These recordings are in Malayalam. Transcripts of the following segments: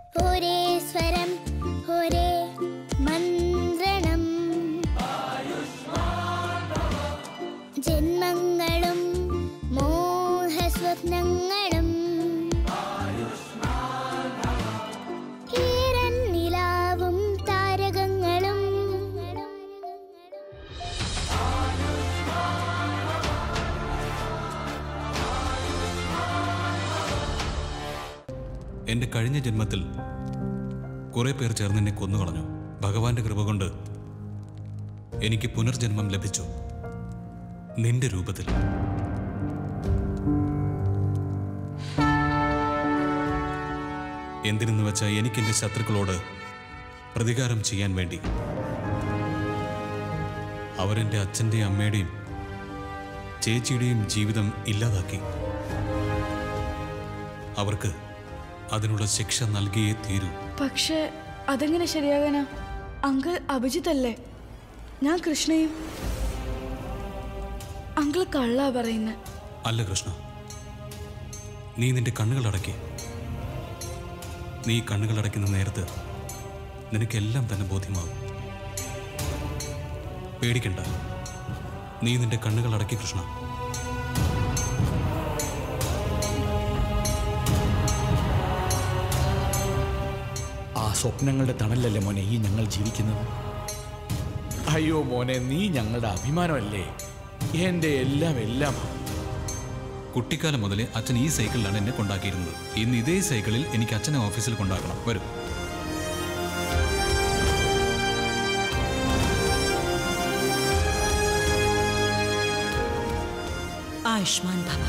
ഒരേ സ്വരം ഒരേ മന്ത്രണം ജന്മങ്ങളും മോഹസ്വപ്നങ്ങളും ഈരൻ നിലാവും താരകങ്ങളും എന്റെ കഴിഞ്ഞ ജന്മത്തിൽ കുറെ പേർ ചേർന്ന് എന്നെ കൊന്നുകളഞ്ഞു ഭഗവാന്റെ കൃപ കൊണ്ട് എനിക്ക് പുനർജന്മം ലഭിച്ചു നിന്റെ രൂപത്തിൽ എന്തിനെന്ന് വെച്ചാൽ എനിക്ക് എന്റെ ശത്രുക്കളോട് പ്രതികാരം ചെയ്യാൻ വേണ്ടി അവരെന്റെ അച്ഛന്റെയും അമ്മയുടെയും ചേച്ചിയുടെയും ജീവിതം ഇല്ലാതാക്കി അവർക്ക് അതിനുള്ള ശിക്ഷ നൽകിയേ തീരൂ പക്ഷേ അതെങ്ങനെ ശരിയാകാനാ അങ്കിൾ അഭിജിത്തല്ലേ ഞാൻ കൃഷ്ണയും അങ്കിൾ കള്ളാ പറയുന്നത് അല്ല കൃഷ്ണ നീ നിന്റെ കണ്ണുകൾ അടക്കി നീ കണ്ണുകൾ അടയ്ക്കുന്ന നേരത്ത് നിനക്കെല്ലാം തന്നെ ബോധ്യമാവും പേടിക്കണ്ട നീ നിന്റെ കണ്ണുകൾ അടക്കി കൃഷ്ണ ആ സ്വപ്നങ്ങളുടെ തണലല്ലേ മോനെ ഈ ഞങ്ങൾ ജീവിക്കുന്നത് അയ്യോ മോനെ നീ ഞങ്ങളുടെ അഭിമാനമല്ലേ എന്റെ എല്ലാം എല്ലാം കുട്ടിക്കാലം മുതലേ അച്ഛൻ ഈ സൈക്കിളിലാണ് എന്നെ കൊണ്ടാക്കിയിരുന്നത് ഇന്ന് ഇതേ സൈക്കിളിൽ എനിക്ക് അച്ഛനെ ഓഫീസിൽ കൊണ്ടാക്കണം വരും ആയുഷ്മാൻ ഭവ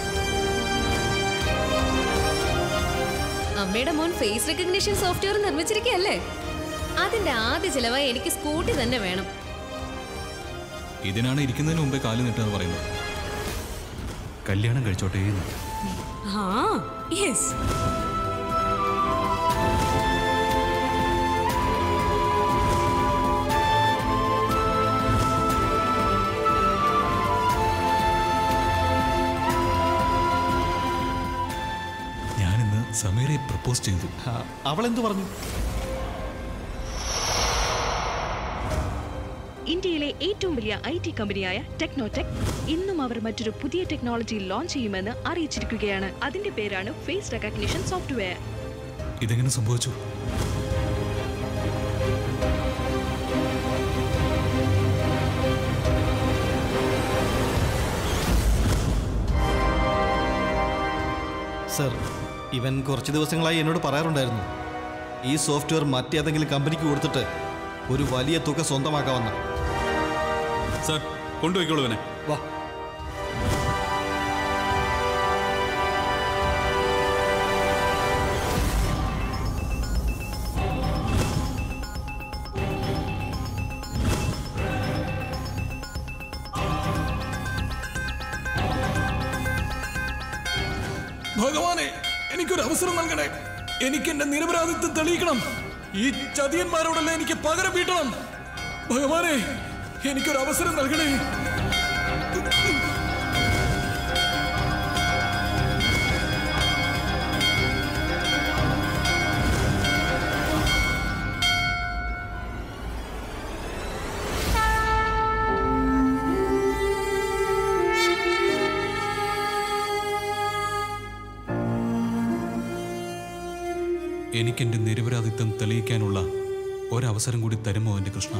അമ്മയുടെ മോൻ ഫേസ് റെക്കഗ്നിഷൻ സോഫ്റ്റ്വെയർ നിർമ്മിച്ചിരിക്കുകയല്ലേ അതിന്റെ ആദ്യ ചിലവായി എനിക്ക് സ്കൂട്ടി തന്നെ വേണം ഇതിനാണ് ഇരിക്കുന്നതിന് മുമ്പേ കാല് നീട്ടെന്ന് പറയുന്നത് കല്യാണം കഴിച്ചോട്ടേ എന്ന്. ആ യെസ് ഞാനിന്ന് സമീറെ പ്രപ്പോസ് ചെയ്തു അവൾ എന്തു പറഞ്ഞു ഇന്ത്യയിലെ ഏറ്റവും വലിയ ഐ ടി കമ്പനിയായ ടെക്നോടെക് ഇന്നും അവർ മറ്റൊരു പുതിയ ടെക്നോളജി ലോഞ്ച് ചെയ്യുമെന്ന് അറിയിച്ചിരിക്കുകയാണ് അതിന്റെ പേരാണ് ഫേസ് റെക്കഗ്നിഷൻ സോഫ്റ്റ്വെയർ ഇതെങ്ങനെ സംഭവിച്ചു സർ ഇവൻ കുറച്ച് ദിവസങ്ങളായി എന്നോട് പറയാറുണ്ടായിരുന്നു ഈ സോഫ്റ്റ്വെയർ മറ്റേതെങ്കിലും കമ്പനിക്ക് കൊടുത്തിട്ട് ഒരു വലിയ തുക സ്വന്തമാക്കാമെന്ന് സാർ കൊണ്ടുപോയിക്കോളൂ ഇവനെ വാ ഭഗവാനെ എനിക്കൊരു അവസരം നൽകണേ എനിക്ക് എന്റെ നിരപരാധിത്വം തെളിയിക്കണം ഈ ചതിയന്മാരോടല്ല എനിക്ക് പകരം വീട്ടണം ഭഗവാനെ എനിക്കൊരു അവസരം നൽകണേ എനിക്കെന്റെ നിരപരാധിത്വം തെളിയിക്കാനുള്ള ഒരവസരം കൂടി തരുമോ എന്റെ കൃഷ്ണ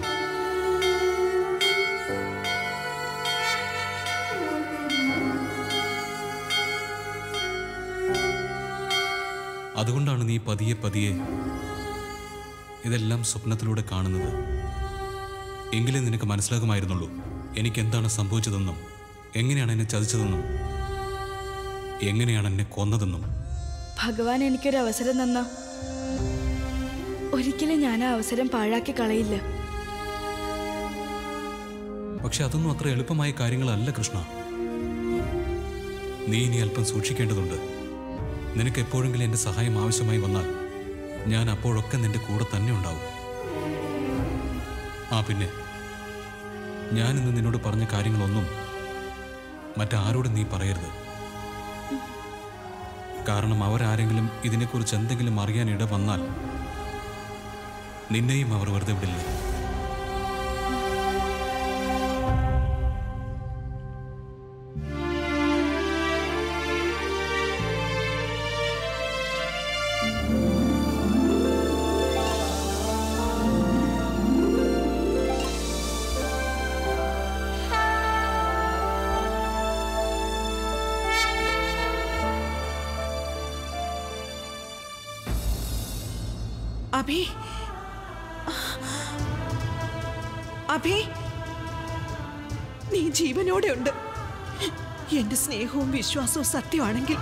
അതുകൊണ്ടാണ് നീ പതിയെ പതിയെ ഇതെല്ലാം സ്വപ്നത്തിലൂടെ കാണുന്നത് എങ്കിലേ നിനക്ക് മനസ്സിലാകുമായിരുന്നുള്ളൂ എനിക്ക് എന്താണ് സംഭവിച്ചതെന്നും എങ്ങനെയാണ് എന്നെ ചതിച്ചതെന്നും എങ്ങനെയാണ് എന്നെ കൊന്നതെന്നും ഭഗവാൻ എനിക്കൊരു അവസരം തന്ന ഒരിക്കലും ഞാൻ ആ അവസരം പാഴാക്കി കളയില്ല പക്ഷെ അതൊന്നും അത്ര എളുപ്പമായ കാര്യങ്ങളല്ല കൃഷ്ണ നീ ഇനി അല്പം സൂക്ഷിക്കേണ്ടതുണ്ട് നിനക്ക് എപ്പോഴെങ്കിലും എന്റെ സഹായം ആവശ്യമായി വന്നാൽ ഞാൻ അപ്പോഴൊക്കെ നിന്റെ കൂടെ തന്നെ ഉണ്ടാവും ആ പിന്നെ ഞാൻ ഇന്ന് നിന്നോട് പറഞ്ഞ കാര്യങ്ങളൊന്നും മറ്റാരോടും നീ പറയരുത് കാരണം അവരാരെങ്കിലും ഇതിനെക്കുറിച്ച് എന്തെങ്കിലും അറിയാൻ ഇട വന്നാൽ നിന്നെയും അവർ വെറുതെ വിടില്ല അഭി അഭി നീ ജീവനോടെ ഉണ്ട് എന്റെ സ്നേഹവും വിശ്വാസവും സത്യമാണെങ്കിൽ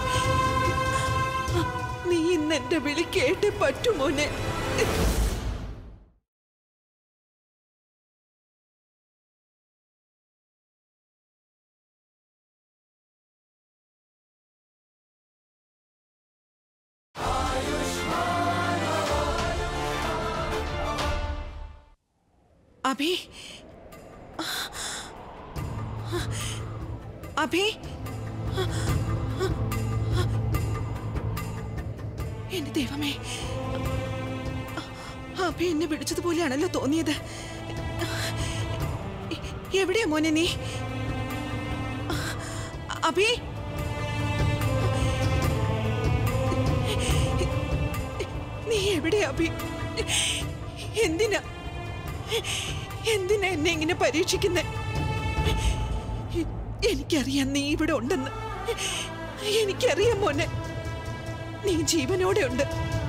നീ ഇന്ന് എന്റെ വിളി കേട്ടേ പറ്റുമോനെ അഭി അഭി എന്റെ ദൈവമേ അഭി എന്നെ പിടിച്ചതുപോലെയാണല്ലോ തോന്നിയത് എവിടെയാ മോനെ നീ അഭി നീ എവിടെയാ അഭി എന്തിനാ എന്തിനാ എന്നെ ഇങ്ങനെ പരീക്ഷിക്കുന്നേ എനിക്കറിയാം നീ ഇവിടെ ഉണ്ടെന്ന് എനിക്കറിയാം മോനെ നീ ജീവനോടെ ഉണ്ട്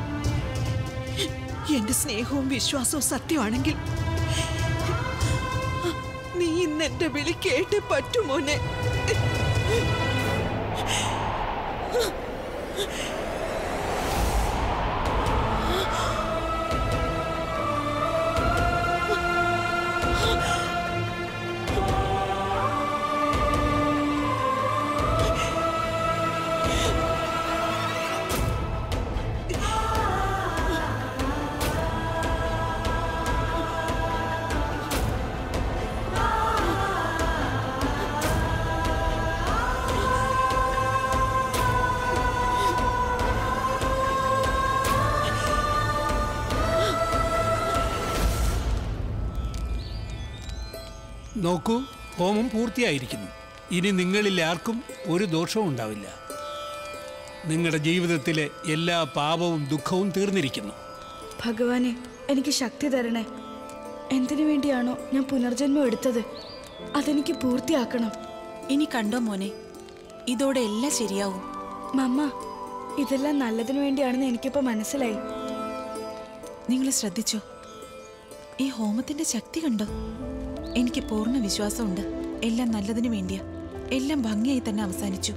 എന്റെ സ്നേഹവും വിശ്വാസവും സത്യമാണെങ്കിൽ നീ ഇന്ന് എന്റെ വിളി കേട്ട് പറ്റുമോനെ നോക്കൂ ഹോമം പൂർത്തിയായിരിക്കുന്നു ഇനി നിങ്ങളിൽ ആർക്കും ഒരു ദോഷവും ഉണ്ടാവില്ല നിങ്ങളുടെ ജീവിതത്തിലെ എല്ലാ പാപവും ദുഃഖവും തീർന്നിരിക്കുന്നു ഭഗവാനെ എനിക്ക് ശക്തി തരണേ എന്തിനു വേണ്ടിയാണോ ഞാൻ പുനർജന്മം എടുത്തത് അതെനിക്ക് പൂർത്തിയാക്കണം ഇനി കണ്ടോ മോനെ ഇതോടെ എല്ലാം ശരിയാവും മമ്മ ഇതെല്ലാം നല്ലതിനു വേണ്ടിയാണെന്ന് എനിക്കിപ്പോ മനസ്സിലായി നിങ്ങൾ ശ്രദ്ധിച്ചോ ഈ ഹോമത്തിന്റെ ശക്തി കണ്ടോ എനിക്ക് പൂർണ്ണ വിശ്വാസമുണ്ട് എല്ലാം നല്ലതിനു വേണ്ടിയാ എല്ലാം ഭംഗിയായി തന്നെ അവസാനിച്ചു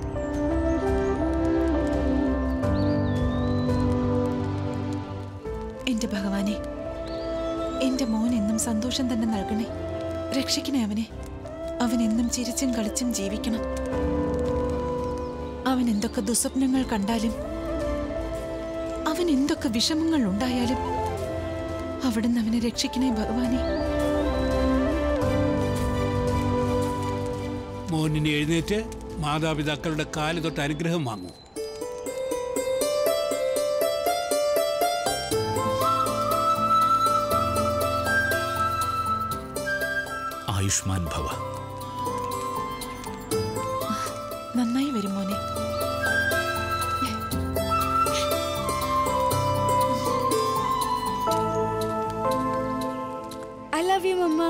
എന്റെ ഭഗവാനെ എന്റെ മോൻ എന്നും സന്തോഷം തന്നെ നൽകണേ രക്ഷിക്കണേ അവനെ അവൻ എന്നും ചിരിച്ചും കളിച്ചും ജീവിക്കണം അവൻ എന്തൊക്കെ ദുസ്വപ്നങ്ങൾ കണ്ടാലും അവൻ എന്തൊക്കെ വിഷമങ്ങൾ ഉണ്ടായാലും അവിടുന്ന് അവനെ രക്ഷിക്കണേ ഭഗവാനെ മോനിനെ എഴുന്നേറ്റ് മാതാപിതാക്കളുടെ കാല് തൊട്ട് അനുഗ്രഹം വാങ്ങൂ ആയുഷ്മാൻ ഭവ നന്നായി വരും മോനെ ഐ ലവ് യു മമ്മ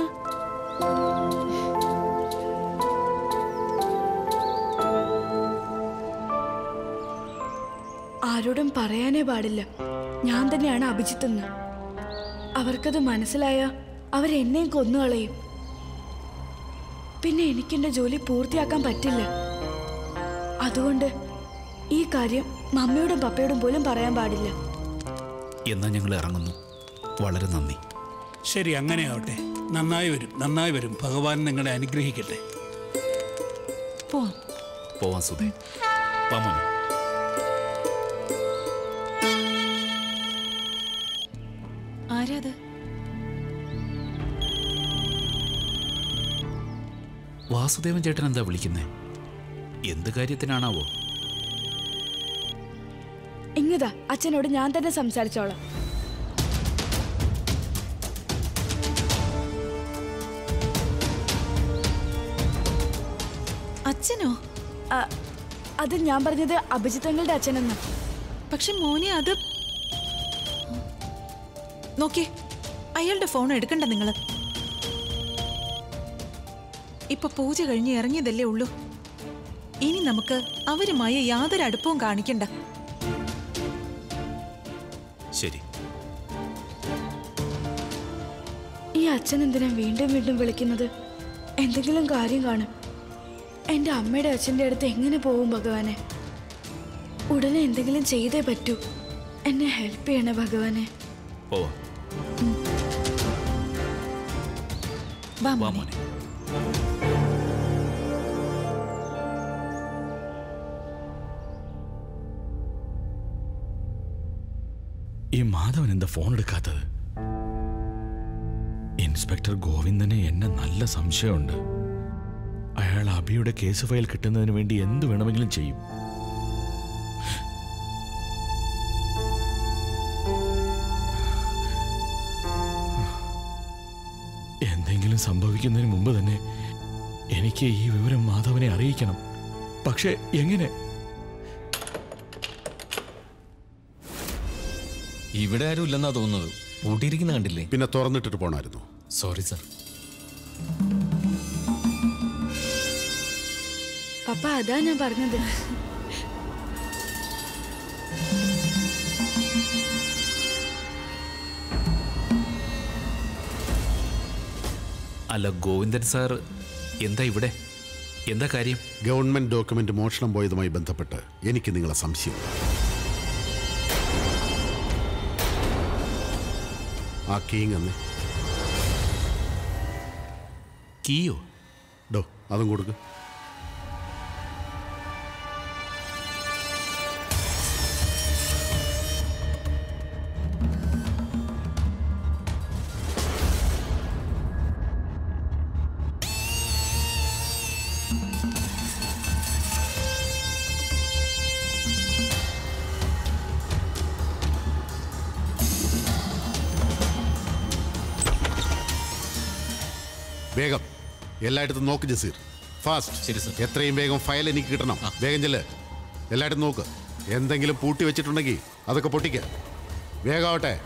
ആരോടും പറയാനേ പാടില്ല ഞാൻ തന്നെയാണ് അഭിജിത്തെന്ന് അവർക്കത് മനസ്സിലായ അവരെന്നെയും കൊന്നുകളയും പിന്നെ എനിക്കെന്റെ ജോലി പൂർത്തിയാക്കാൻ പറ്റില്ല അതുകൊണ്ട് ഈ കാര്യം മമ്മിയോടും പപ്പയോടും പോലും പറയാൻ പാടില്ല എന്നാ ഞങ്ങൾ ഇറങ്ങുന്നു വളരെ നന്ദി ശരി അങ്ങനെ ആവട്ടെ നന്നായി വരും നന്നായി വരും ഭഗവാൻ നിങ്ങളെ അനുഗ്രഹിക്കട്ടെ പോവാം പോവാൻ സുധേ വാമോനെ ആരാത് വാസുദേവൻ ചേട്ടൻ എന്താ വിളിക്കുന്നേ എന്ത് കാര്യത്തിനാണാവോ ഇങ്ങതാ അച്ഛനോട് ഞാൻ തന്നെ സംസാരിച്ചോളാം അച്ഛനോ ആ, അത് ഞാൻ പറഞ്ഞത് അഭിജിത്തങ്ങളുടെ അച്ഛനെന്ന് പക്ഷെ മോനെ അത് നോക്കിയേ അയാളുടെ ഫോൺ എടുക്കണ്ട നിങ്ങള് ഇപ്പൊ പൂജ കഴിഞ്ഞ് ഇറങ്ങിയതല്ലേ ഉള്ളൂ ഇനി നമുക്ക് അവരുമായി യാതൊരു അടുപ്പവും കാണിക്കണ്ട ശരി ഈ അച്ഛൻ എന്തിനാ വീണ്ടും വീണ്ടും വിളിക്കുന്നത് എന്തെങ്കിലും കാര്യം കാണും എൻ്റെ അമ്മയുടെ അച്ഛൻ്റെ അടുത്ത് എങ്ങനെ പോകും ഭഗവാനെ ഉടനെ എന്തെങ്കിലും ചെയ്തേ പറ്റൂ എന്നെ ഹെൽപ്പ് ചെയ്യണേ ഭഗവാനെ പോവാം വാ വാ മോനെ മോനെ ഈ മാധവൻ എന്താ ഫോൺ എടുക്കാത്തത് ഇൻസ്പെക്ടർ ഗോവിന്ദനെ എന്നെ നല്ല സംശയമുണ്ട് അയാൾ അഭിയുടെ കേസ് ഫയൽ കിട്ടുന്നതിന് വേണ്ടി എന്ത് വേണമെങ്കിലും ചെയ്യും എന്തെങ്കിലും സംഭവിക്കുന്നതിന് മുമ്പ് തന്നെ എനിക്ക് ഈ വിവരം മാധവനെ അറിയിക്കണം പക്ഷേ എങ്ങനെ ഇവിടെ ആരും ഇല്ലെന്നാ തോന്നുന്നത് പൂട്ടിയിരിക്കുന്ന കണ്ടില്ലേ പിന്നെ തുറന്നിട്ടിട്ട് പോണായിരുന്നു സോറി സർ പപ്പ അതാ ഞാൻ പറഞ്ഞത് അല്ല ഗോവിന്ദൻ സാർ എന്താ ഇവിടെ എന്താ കാര്യം ഗവൺമെന്റ് ഡോക്യുമെന്റ് മോഷണം പോയതുമായി ബന്ധപ്പെട്ട് എനിക്ക് നിങ്ങളെ സംശയമുണ്ട് ആ കീങ് അന്ന് കീയോ ഡോ അതും കൊടുക്ക് വേഗം എല്ലായിടത്തും നോക്ക് ജസീർ ഫാസ്റ്റ് ശരി, സർ. എത്രയും വേഗം ഫയൽ എനിക്ക് കിട്ടണം വേഗം ചെല്ല് എല്ലായിടത്തും നോക്ക് എന്തെങ്കിലും പൂട്ടി വെച്ചിട്ടുണ്ടെങ്കിൽ അതൊക്കെ പൊട്ടിക്ക വേഗാവട്ടെ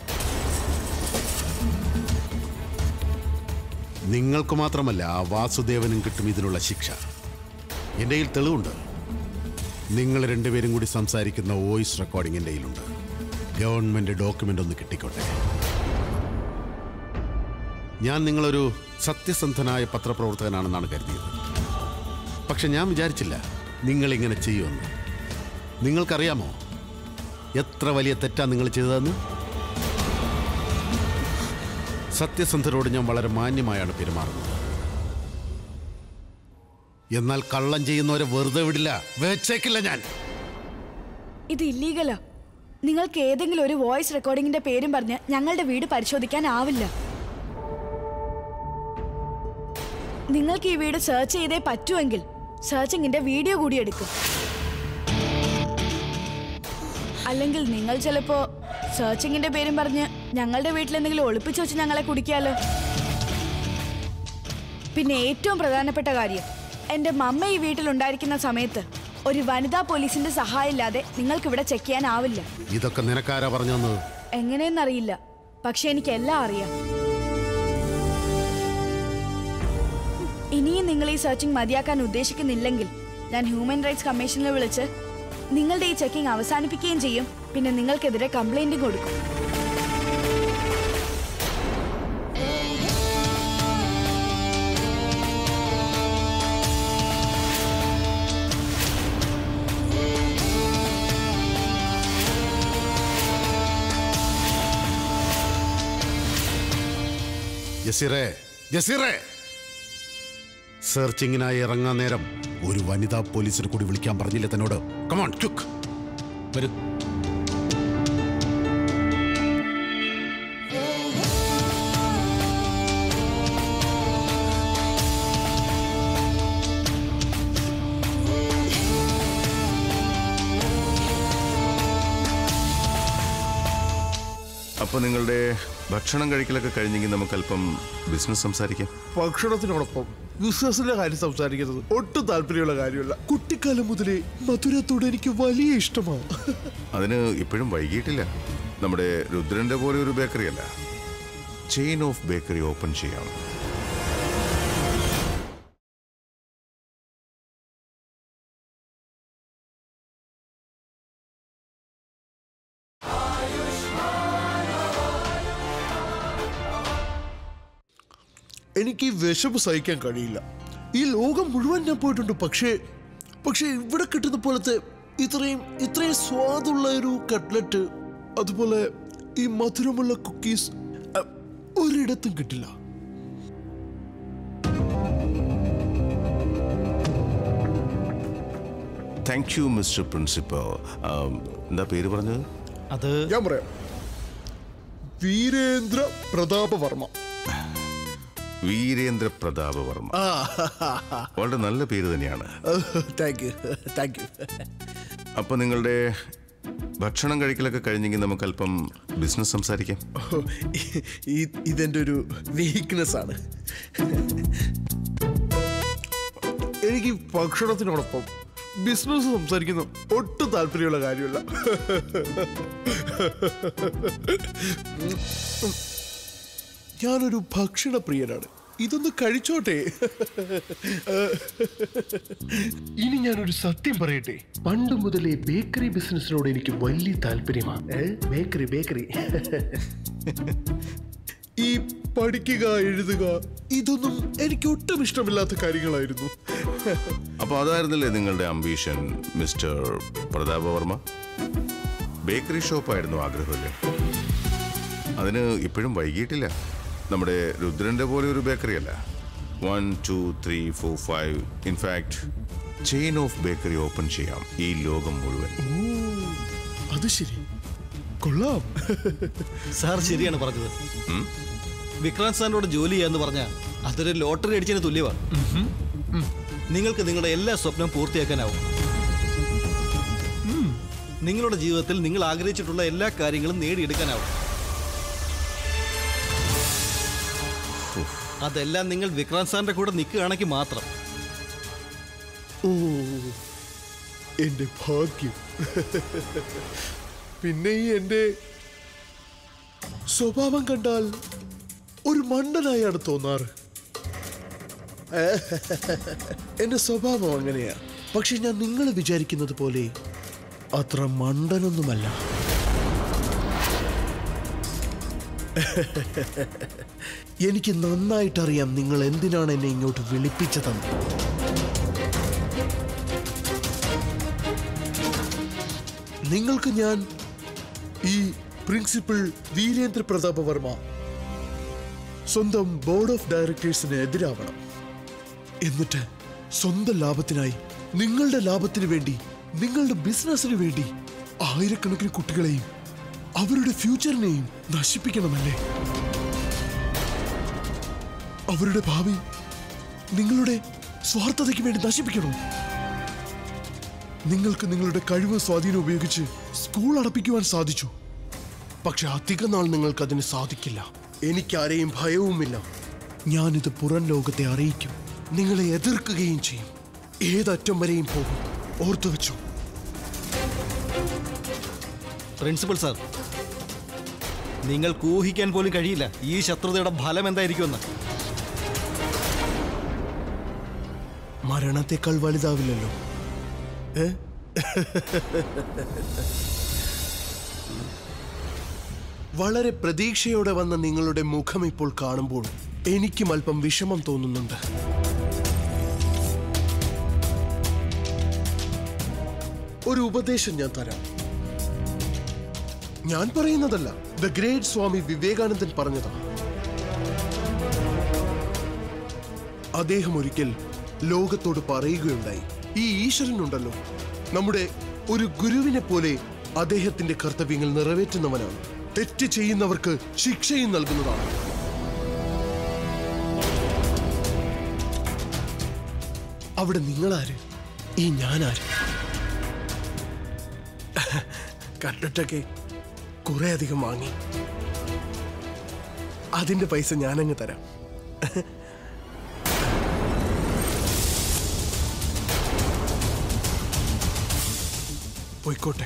നിങ്ങൾക്ക് മാത്രമല്ല ആ വാസുദേവനും കിട്ടും ഇതിനുള്ള ശിക്ഷ എൻ്റെ കയ്യിൽ തെളിവുണ്ട് നിങ്ങൾ രണ്ടുപേരും കൂടി സംസാരിക്കുന്ന വോയിസ് റെക്കോർഡിംഗ് എൻ്റെ കയ്യിലുണ്ട് ഗവൺമെൻറ് ഡോക്യുമെൻ്റ് ഒന്ന് കിട്ടിക്കോട്ടെ ഞാൻ നിങ്ങളൊരു സത്യസന്ധനായ പത്രപ്രവർത്തകനാണെന്നാണ് കരുതിയത് പക്ഷെ ഞാൻ വിചാരിച്ചില്ല നിങ്ങളിങ്ങനെ ചെയ്യുമെന്ന് നിങ്ങൾക്കറിയാമോ എത്ര വലിയ തെറ്റാ നിങ്ങൾ ചെയ്തതെന്ന് സത്യസന്ധരോട് ഞാൻ വളരെ മാന്യമായാണ് പെരുമാറുന്നത് എന്നാൽ കള്ളം ചെയ്യുന്നവരെ വെറുതെ വിടില്ല വെച്ചേക്കില്ല ഞാൻ ഇത് ഇല്ലീഗലാ നിങ്ങൾക്ക് ഏതെങ്കിലും ഒരു വോയിസ് റെക്കോർഡിംഗിന്റെ പേരും പറഞ്ഞ് ഞങ്ങളുടെ വീട് പരിശോധിക്കാനാവില്ല നിങ്ങൾക്ക് ഈ വീട് സെർച്ച് ചെയ്തേ പറ്റുമെങ്കിൽ സെർച്ചിങ്ങിന്റെ വീഡിയോ കൂടി എടുക്കും അല്ലെങ്കിൽ നിങ്ങൾ ചിലപ്പോ സെർച്ചിങ്ങിന്റെ പേരും പറഞ്ഞ് ഞങ്ങളുടെ വീട്ടിൽ എന്തെങ്കിലും ഒളിപ്പിച്ചു വെച്ച് ഞങ്ങളെ കുടിക്കാലോ പിന്നെ ഏറ്റവും പ്രധാനപ്പെട്ട കാര്യം എന്റെ മമ്മ ഈ വീട്ടിലുണ്ടായിരിക്കുന്ന സമയത്ത് ഒരു വനിതാ പോലീസിന്റെ സഹായം ഇല്ലാതെ നിങ്ങൾക്ക് ഇവിടെ ചെക്ക് ചെയ്യാനാവില്ല ഇതൊക്കെ നിനക്കാരാ പറഞ്ഞു തന്നത് എങ്ങനെയെന്നറിയില്ല പക്ഷെ എനിക്ക് എല്ലാം അറിയാം ഇനിയും നിങ്ങൾ ഈ സെർച്ചിങ് മതിയാക്കാൻ ഉദ്ദേശിക്കുന്നില്ലെങ്കിൽ ഞാൻ ഹ്യൂമൻ റൈറ്റ്സ് കമ്മീഷനിൽ വിളിച്ച് നിങ്ങളുടെ ഈ ചെക്കിംഗ് അവസാനിപ്പിക്കുകയും ചെയ്യും പിന്നെ നിങ്ങൾക്കെതിരെ കംപ്ലൈന്റും കൊടുക്കും ജസീറേ ജസീറേ സെർച്ചിങ്ങിനായി ഇറങ്ങാൻ നേരം ഒരു വനിതാ പോലീസിനെ കൂടി വിളിക്കാൻ പറഞ്ഞില്ലേ തന്നോട് കമോൺ ക്യുക്ക് വരൂ അപ്പോൾ നിങ്ങളുടെ ഭക്ഷണം കഴിക്കലൊക്കെ കഴിഞ്ഞെങ്കിൽ നമുക്ക് അല്പം ബിസിനസ് സംസാരിക്കാം ഭക്ഷണത്തിനോടൊപ്പം ബിസിനസിന്റെ കാര്യം സംസാരിക്കുന്നത് ഒട്ടും താല്പര്യമുള്ള കാര്യമല്ല കുട്ടിക്കാലം മുതലേ മധുരത്തോട് എനിക്ക് വലിയ ഇഷ്ടമാണ് അതിന് ഇപ്പോഴും വൈകിട്ടില്ല നമ്മുടെ രുദ്രന്റെ പോലെ ഒരു ബേക്കറി അല്ല ചെയിൻ ഓഫ് ബേക്കറി ഓപ്പൺ ചെയ്യാം എനിക്ക് ഈ വിശപ്പ് സഹിക്കാൻ കഴിയില്ല ഈ ലോകം മുഴുവൻ ഞാൻ പോയിട്ടുണ്ട് പക്ഷേ പക്ഷേ ഇവിടെ കിട്ടുന്ന പോലത്തെ ഇത്രയും ഇത്രയും സ്വാദുള്ള ഒരു കട്ട്ലറ്റ് അതുപോലെ ഈ മധുരമുള്ള കുക്കീസ് അ, ഒരിടത്തും കിട്ടില്ല താങ്ക് യു മിസ്റ്റർ പ്രിൻസിപ്പൽ എന്താ പേര് പറഞ്ഞത് അത് ഞാൻ പറയാം വീരേന്ദ്ര പ്രതാപവർമ്മ വീരേന്ദ്ര പ്രതാപ വർമ്മ ആ വളരെ നല്ല പേര് തന്നെയാണ് താങ്ക് യു താങ്ക് യു അപ്പൊ നിങ്ങളുടെ ഭക്ഷണം കഴിക്കലൊക്കെ കഴിഞ്ഞെങ്കിൽ നമുക്ക് അല്പം ബിസിനസ് സംസാരിക്കാം ഇതെന്റെ ഒരു വീക്ക്നെസ് ആണ് എനിക്ക് ഭക്ഷണത്തിനോടൊപ്പം ബിസിനസ് സംസാരിക്കുന്ന ഒട്ടും താല്പര്യമുള്ള കാര്യമല്ല ഞാനൊരു ഭക്ഷണപ്രിയനാണ് ഇതൊന്ന് കഴിച്ചോട്ടെ ഇനി ഞാനൊരു സത്യം പറയട്ടെ പണ്ട് മുതലേ ബേക്കറി ബിസിനസ്സിനോട് എനിക്ക് വലിയ താല്പര്യമാണ് ഏ? ബേക്കറി ബേക്കറി ഈ പഠിക്കുക എഴുതുക ഇതൊന്നും എനിക്ക് ഒട്ടും ഇഷ്ടമില്ലാത്ത കാര്യങ്ങളായിരുന്നു അപ്പൊ അതായിരുന്നില്ലേ നിങ്ങളുടെ അംബീഷൻ മിസ്റ്റർ പ്രതാപവർമ്മ ബേക്കറി ഷോപ്പായിരുന്നു ആഗ്രഹമല്ലേ അതിന് ഇപ്പോഴും വൈകിട്ടില്ല നമ്മുടെ രുദ്രന്റെ പോലെ ഒരു ബേക്കറി അല്ല one two three four five in fact chain of bakery open ചെയ്യാം ഈ ലോകം മുഴുവൻ ഓ, അത് ശരി കൊള്ളാം സാർ ശരിയാണ് പറഞ്ഞത് വിക്രാന്ത് സാറിനോട് ജോലി ചെയ്യാന്ന് പറഞ്ഞാൽ അതൊരു ലോട്ടറി അടിച്ചതിന് തുല്യമാണ് നിങ്ങൾക്ക് നിങ്ങളുടെ എല്ലാ സ്വപ്നം പൂർത്തിയാക്കാനാവും നിങ്ങളുടെ ജീവിതത്തിൽ നിങ്ങൾ ആഗ്രഹിച്ചിട്ടുള്ള എല്ലാ കാര്യങ്ങളും നേടിയെടുക്കാനാവും അതെല്ലാം നിങ്ങൾ വിക്രാന്ത് സാറിന്റെ കൂടെ നിൽക്കുകയാണെങ്കിൽ മാത്രം ഓ എന്റെ ഭാഗ്യം പിന്നെ ഈ എന്റെ സ്വഭാവം കണ്ടാൽ ഒരു മണ്ടനായാണ് തോന്നാറ് എന്റെ സ്വഭാവം അങ്ങനെയാ പക്ഷെ ഞാൻ നിങ്ങൾ വിചാരിക്കുന്നത് പോലെ അത്ര മണ്ടനൊന്നുമല്ല എനിക്ക് നന്നായിട്ടറിയാം നിങ്ങൾ എന്തിനാണ് എന്നെ ഇങ്ങോട്ട് വിളിപ്പിച്ചതെന്ന് നിങ്ങൾക്ക് ഞാൻ ഈ പ്രിൻസിപ്പൽ വീരേന്ദ്ര പ്രതാപ വർമ്മ സ്വന്തം ബോർഡ് ഓഫ് ഡയറക്ടേഴ്സിന് എതിരാവണം എന്നിട്ട് സ്വന്തം ലാഭത്തിനായി നിങ്ങളുടെ ലാഭത്തിന് വേണ്ടി നിങ്ങളുടെ ബിസിനസ്സിന് വേണ്ടി ആയിരക്കണക്കിന് കുട്ടികളെയും അവരുടെ ഫ്യൂച്ചറിനെയും നശിപ്പിക്കണമല്ലേ അവരുടെ ഭാവി നിങ്ങളുടെ സ്വാർത്ഥതയ്ക്ക് വേണ്ടി നശിപ്പിക്കണോ നിങ്ങൾക്ക് നിങ്ങളുടെ കഴിവ് സ്വാധീനം ഉപയോഗിച്ച് സ്കൂൾ അടപ്പിക്കുവാൻ സാധിച്ചു പക്ഷെ അധിക നാൾ നിങ്ങൾക്ക് അതിന് സാധിക്കില്ല എനിക്കാരെയും ഭയവുമില്ല ഞാനിത് പുറം ലോകത്തെ അറിയിക്കും നിങ്ങളെ എതിർക്കുകയും ചെയ്യും ഏതറ്റം വരെയും പോകും ഓർത്തു വെച്ചു പ്രിൻസിപ്പൽ സാർ നിങ്ങൾക്ക് ഊഹിക്കാൻ പോലും കഴിയില്ല ഈ ശത്രുതയുടെ ഫലം എന്തായിരിക്കുമെന്ന് മരണത്തെക്കാൾ വലുതാവില്ലല്ലോ ഏ വളരെ പ്രതീക്ഷയോടെ വന്ന നിങ്ങളുടെ മുഖം ഇപ്പോൾ കാണുമ്പോൾ എനിക്കും അല്പം വിഷമം തോന്നുന്നുണ്ട് ഒരു ഉപദേശം ഞാൻ തരാം ഞാൻ പറയുന്നതല്ല ദ ഗ്രേറ്റ് സ്വാമി വിവേകാനന്ദൻ പറഞ്ഞതാണ് അദ്ദേഹം ഒരിക്കൽ ലോകത്തോട് പറയുകയുണ്ടായി ഈ ഈശ്വരനുണ്ടല്ലോ നമ്മുടെ ഒരു ഗുരുവിനെ പോലെ അദ്ദേഹത്തിന്റെ കർത്തവ്യങ്ങൾ നിറവേറ്റുന്നവനാണ് തെറ്റ് ചെയ്യുന്നവർക്ക് ശിക്ഷയും നൽകുന്നതാണ് അവിടെ നിങ്ങളാര് ഈ ഞാനാര് കണ്ടിട്ടൊക്കെ കുറെ അധികം വാങ്ങി അതിന്റെ പൈസ ഞാനങ്ങ് തരാം പോയിക്കോട്ടെ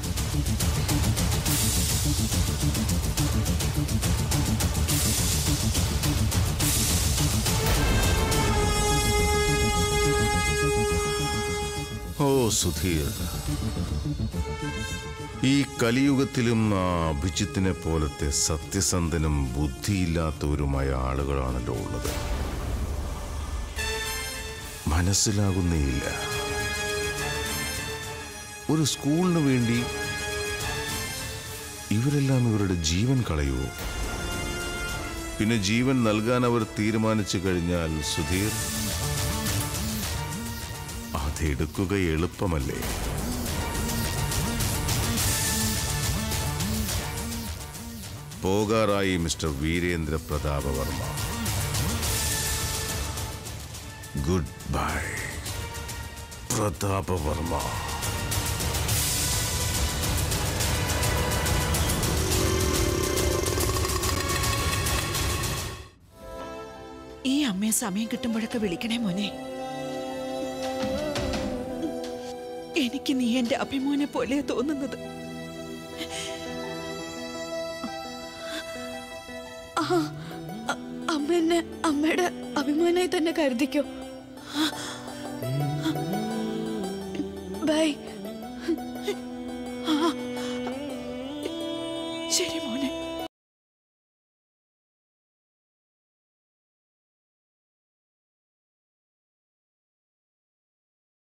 ഓ സുധീർ ഈ കലിയുഗത്തിലും ആ അഭിജിത്തിനെ പോലത്തെ സത്യസന്ധനും ബുദ്ധിയില്ലാത്തവരുമായ ആളുകളാണല്ലോ ഉള്ളത് മനസ്സിലാകുന്നേയില്ല ഒരു സ്കൂളിന് വേണ്ടി ഇവരെല്ലാം ഇവരുടെ ജീവൻ കളയുമോ പിന്നെ ജീവൻ നൽകാൻ അവർ തീരുമാനിച്ചു കഴിഞ്ഞാൽ സുധീർ അതെടുക്കുക എളുപ്പമല്ലേ പോകാറായി mister Veerendra Prathapavarma goodbye Prathapavarma ഈ അമ്മയെ സമയം കിട്ടുമ്പോഴൊക്കെ വിളിക്കണേ മോനെ എനിക്ക് നീ എന്റെ അഭിമോനെ പോലെയാ തോന്നുന്നത് ആ അ- അമ്മ എന്നെ അമ്മയുടെ അഭിമാനമായി തന്നെ കരുതിക്കോ ബൈ